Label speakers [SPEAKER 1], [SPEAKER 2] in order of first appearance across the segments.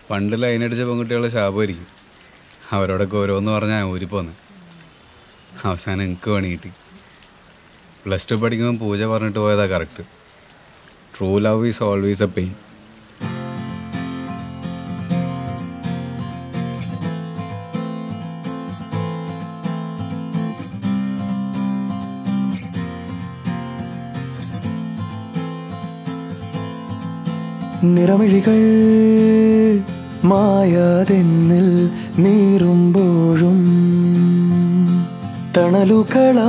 [SPEAKER 1] പണ്ട് ലൈനടിച്ച പെൺകുട്ടികളെ ശാപമായിരിക്കും അവരോടൊക്കെ ഓരോന്ന് പറഞ്ഞാൽ ഊരിപ്പോന്ന് അവസാനം എനിക്ക് പണി കിട്ടി പ്ലസ് ടു പഠിക്കുമ്പോൾ പൂജ പറഞ്ഞിട്ട് പോയതാ correct true love is always a pain
[SPEAKER 2] നിറമിഴികൾ മായാതെന്നിൽ നീറുമ്പോഴും തണലുകളാ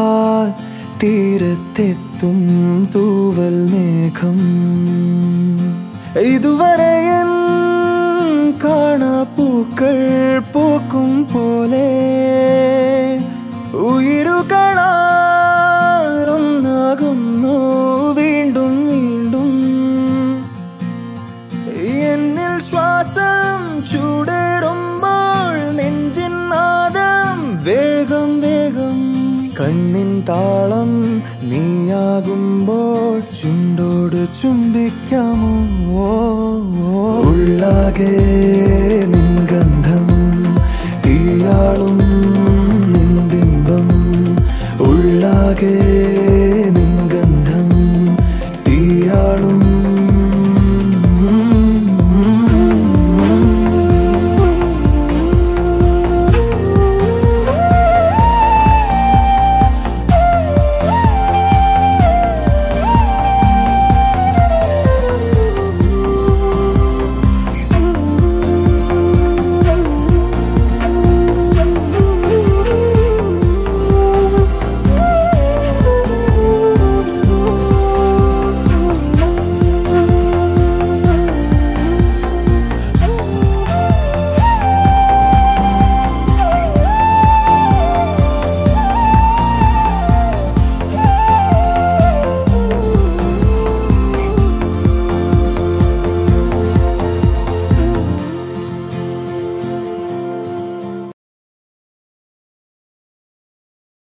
[SPEAKER 2] തീരത്തെത്തും തൂവൽ മേഘം ഇതുവരെ എൻ കാണാപ്പൂക്കൾ പൂക്കും പോലെ ഉயிருകളാകുന്നു വീണ്ടും വീണ്ടും എന്നിൽ ശ്വാസം ചൂടേറുമ്പോൾ നെഞ്ചിൻ നാദം വേഗം വേഗം കണ്ണിൻ താളം നീയാകുമ്പോൾ ചുണ്ടോട് ചുംബിക്കാമോ ഉള്ളാകെ